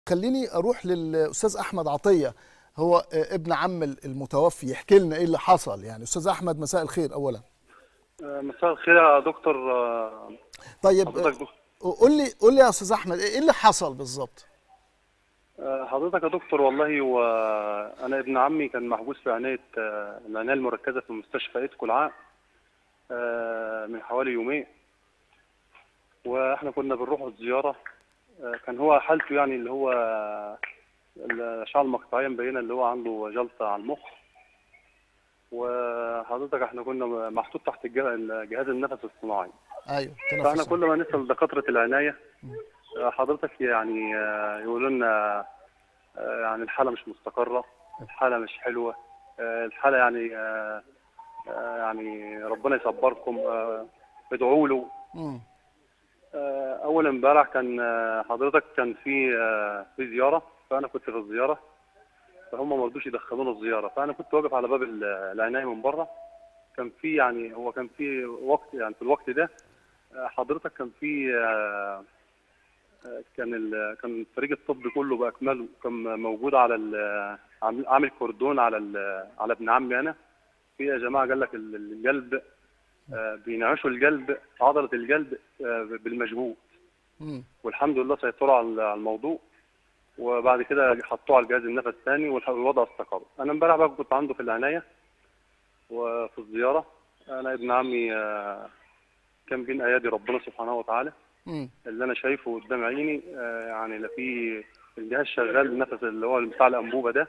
خليني اروح للاستاذ احمد عطيه هو ابن عم المتوفي يحكي لنا ايه اللي حصل يعني استاذ احمد مساء الخير اولا مساء الخير يا دكتور طيب حضرتك دكتور قول لي قول لي يا استاذ احمد ايه اللي حصل بالظبط حضرتك يا دكتور والله وانا ابن عمي كان محبوس في عنايه العنايه المركزه في مستشفى ايدكو العام من حوالي يومين واحنا كنا بنروح الزياره كان هو حالته يعني اللي هو الاشعه المقطعيه مبينه اللي هو عنده جلطه على المخ وحضرتك احنا كنا محطوط تحت جهاز النفس الصناعي ايوه فاحنا كل ما نسال دكاتره العنايه حضرتك يعني يقولوا لنا يعني الحاله مش مستقره الحاله مش حلوه الحاله يعني يعني ربنا يصبركم ادعوا له اول امبارح كان حضرتك كان في في زياره فانا كنت في الزياره فهم ما رضوش يدخلونا الزياره فانا كنت واقف على باب العنايه من بره كان في يعني هو كان في وقت يعني في الوقت ده حضرتك كان في كان ال... كان فريق الطب كله باكمله كان موجود على ال... عامل كوردون على ال... على ابن عمي انا في يا جماعه قال لك القلب بينعشوا القلب عضله القلب بالمجهود والحمد لله سيطروا على الموضوع وبعد كده حطوه على الجهاز النفس الثاني والوضع استقر انا امبارح بقى كنت عنده في العنايه وفي الزياره انا ابن عمي كان بين ايادي ربنا سبحانه وتعالى اللي انا شايفه قدام عيني يعني لا في الجهاز شغال النفس اللي هو بتاع الانبوبه ده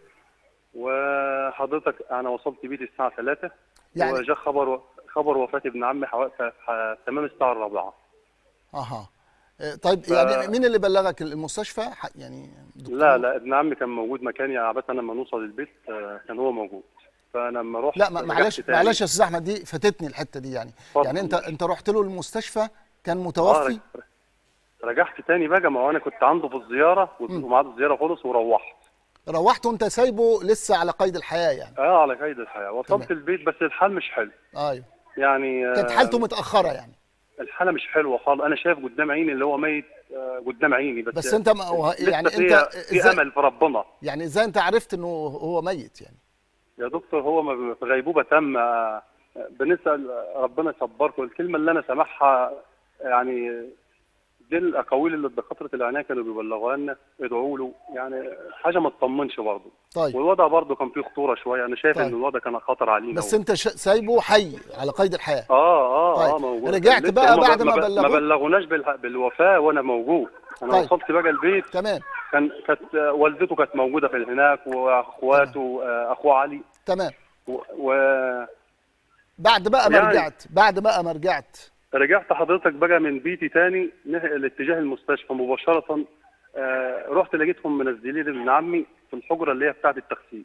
وحضرتك انا وصلت بيتي الساعه 3 يعني وجاء خبر خبر وفاه ابن عمي تمام الساعه الرابعه اها طيب ف... يعني مين اللي بلغك المستشفى يعني دكتور؟ لا لا ابن عمي كان موجود مكاني عبال انا لما نوصل البيت كان هو موجود فانا لما رحت لا معلش معلش يا استاذ احمد دي فاتتني الحته دي يعني فضل. يعني انت انت رحت له المستشفى كان متوفي آه رجعت تاني بقى ما هو انا كنت عنده في الزياره وميعاد الزياره خلص وروحت روحت وانت سايبه لسه على قيد الحياه يعني اه على قيد الحياه وصلت البيت بس الحال مش حلو ايوه يعني كانت حالته متاخره يعني الحاله مش حلوه خالص انا شايف قدام عيني اللي هو ميت قدام عيني بس بس انت يعني انت في امل في ربنا يعني ازاي انت عرفت انه هو ميت يعني يا دكتور هو في غيبوبه تامه بنسال ربنا يصبركم الكلمه اللي انا سامعها يعني دي الاقاويل اللي دكاتره العنايه كانوا بيبلغوها لنا ادعوا له يعني حاجه ما تطمنش برضه طيب والوضع برضه كان فيه خطوره شويه انا شايف طيب. ان الوضع كان خطر علينا بس انت ش... سايبه حي على قيد الحياه اه اه طيب. اه موجود رجعت بقى بعد ما بلغوا ما بلغوناش بال... بالوفاه وانا موجود انا طيب. وصلت بقى البيت تمام كان كانت والدته كانت موجوده في هناك واخواته اخوه علي تمام و, و... بعد بقى ما يعني... رجعت بعد بقى ما رجعت رجعت حضرتك بقى من بيتي تاني لاتجاه المستشفى مباشرة آه رحت لقيتهم منزلين ابن عمي في الحجرة اللي هي بتاعة التغسيل.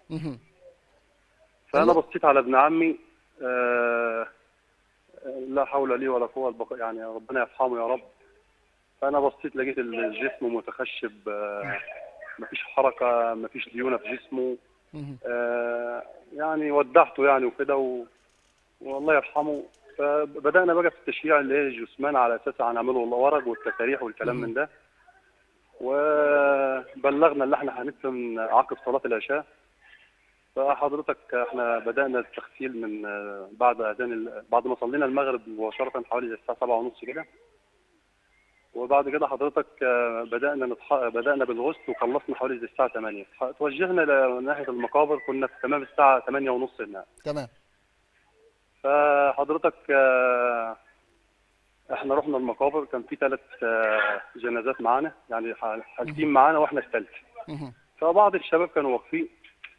فأنا بصيت على ابن عمي آه لا حول لي ولا قوة البقاء يعني ربنا يرحمه يا رب. فأنا بصيت لقيت الجسم متخشب آه مفيش حركة مفيش ليونة في جسمه. آه يعني ودعته يعني وكده و... والله يرحمه فبدانا بقى في التشييع اللي هي الجثمان على اساس هنعمله الورق والتساريح والكلام من ده وبلغنا اللي احنا هندفن عقب صلاه العشاء فحضرتك احنا بدانا التغسيل من بعد اذان بعد ما صلينا المغرب مباشره حوالي الساعه 7 ونص كده وبعد كده حضرتك بدانا نتح... بدانا بالغسل وخلصنا حوالي الساعه 8 توجهنا لناحيه المقابر كنا في تمام الساعه 8 ونص هناك تمام فحضرتك احنا رحنا المقابر كان في ثلاث جنازات معانا يعني حاجتين معانا واحنا الثالث فبعض الشباب كانوا واقفين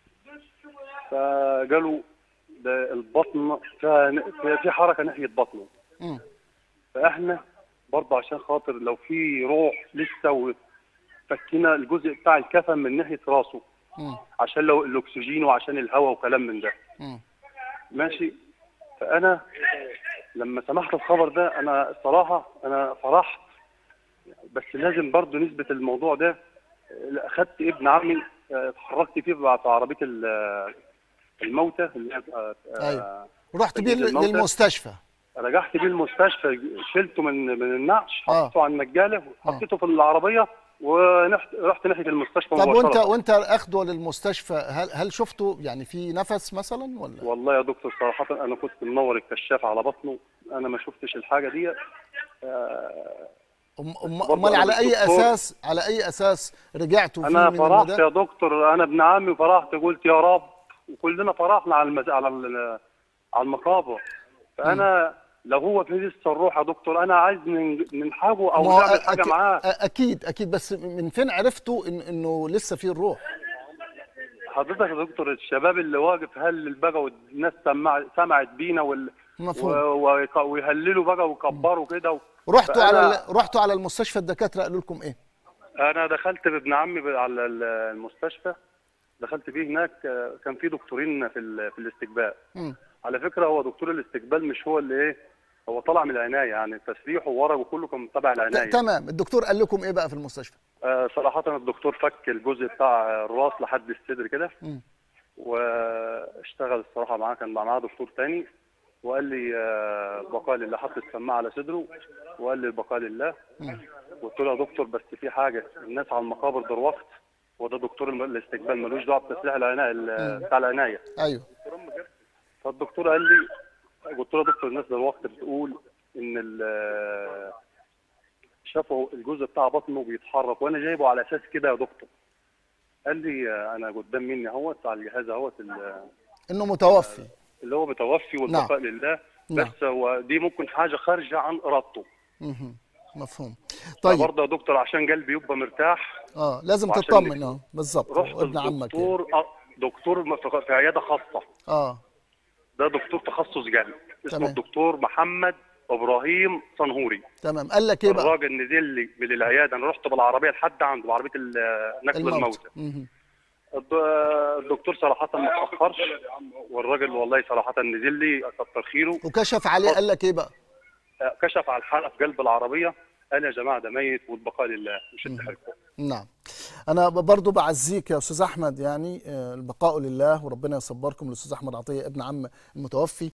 فقالوا ده البطن في حركه ناحيه بطنه فاحنا برضه عشان خاطر لو في روح لسه فكينا الجزء بتاع الكفن من ناحيه راسه عشان لو الاكسجين وعشان الهواء وكلام من ده ماشي فانا لما سمعت الخبر ده انا الصراحه انا فرحت بس لازم برضو نسبه الموضوع ده اخدت ابن عمي اتحركت فيه في عربيه الموتى اللي هي ايوه رحت بيه للمستشفى رجعت بيه المستشفى شلته من من النعش حطيته على النجاله وحطيته في العربيه ورحت ناحيه المستشفى طب وانت مباشرة. وانت اخده للمستشفى هل هل شفته يعني في نفس مثلا ولا والله يا دكتور صراحه انا كنت منور الكشاف على بطنه انا ما شفتش الحاجه دي أم- أم- برضه امال أنا على اي بالدكتور. اساس على اي اساس رجعتوا فيه انا من فرحت المدى يا دكتور انا ابن عمي فرحت قلت يا رب وكلنا فرحنا على المز... على ال- على المقابر فانا لو هو في لسه الروح يا دكتور انا عايز نن- ننحجه ما او هو نعمل حاجه أكيد, معاه اكيد اكيد بس من فين عرفتوا إن انه لسه في الروح حضرتك يا دكتور الشباب اللي واقف هلل بقى والناس سمع... سمعت بينا وال... و... مفهوم و... ويهللوا بقى ويكبروا كده و... رحتوا على فأنا- ال- رحتوا على المستشفى الدكاتره قالوا لكم ايه انا دخلت بابن عمي ب- على ال- المستشفى دخلت بيه هناك آه، كان في دكتورين في ال... في الاستقبال مم. على فكره هو دكتور الاستقبال مش هو اللي ايه هو طلع من العنايه يعني تسريحه وورقه كله كان تبع ت- العنايه تمام الدكتور قال لكم ايه بقى في المستشفى آه صراحه الدكتور فك الجزء بتاع الراس لحد الصدر كده مم. واشتغل الصراحه معاه كان معاه دكتور تاني وقال لي آه، بقاء لله حط السماعه على صدره وقال لي البقاء لله قلت له يا دكتور بس في حاجه الناس على المقابر دلوقتي وده دكتور الم- الاستقبال ملوش دعوه بتسليح العنايه ال- بتاع العنايه ايوه فالدكتور قال لي قلت له يا دكتور الناس دلوقتي بتقول ان ال- شافوا الجزء بتاع بطنه بيتحرك وانا جايبه على اساس كده يا دكتور قال لي آه، انا قدام مني اهوت على الجهاز اهوت ال- انه متوفي اللي هو متوفي والبقاء لله نعم. بس هو دي ممكن حاجه خارجه عن ارادته مهم. مفهوم طيب فبرضه يا دكتور عشان قلبي يبقى مرتاح اه لازم وعشان تطمن اه بالظبط رحت ابن عمك يعني. لدكتور آه، دكتور م- في في عياده خاصه اه ده دكتور تخصص قلب اسمه تمام. الدكتور محمد ابراهيم صنهوري تمام قال لك ايه بقى الراجل نزل لي من العياده انا رحت بالعربيه لحد عنده بعربيه ال- نقل الموت الموتى مهم. الد- الدكتور صراحه ما تاخرش والراجل والله صراحه نزل لي كتر خيره وكشف عليه قال لك ايه بقى كشف على الحلقه في قلب العربيه قال يا جماعه ده ميت والبقاء لله مش تحركوا نعم انا ب- برضو بعزيك يا استاذ احمد يعني آه، البقاء لله وربنا يصبركم الاستاذ احمد عطيه ابن عم المتوفي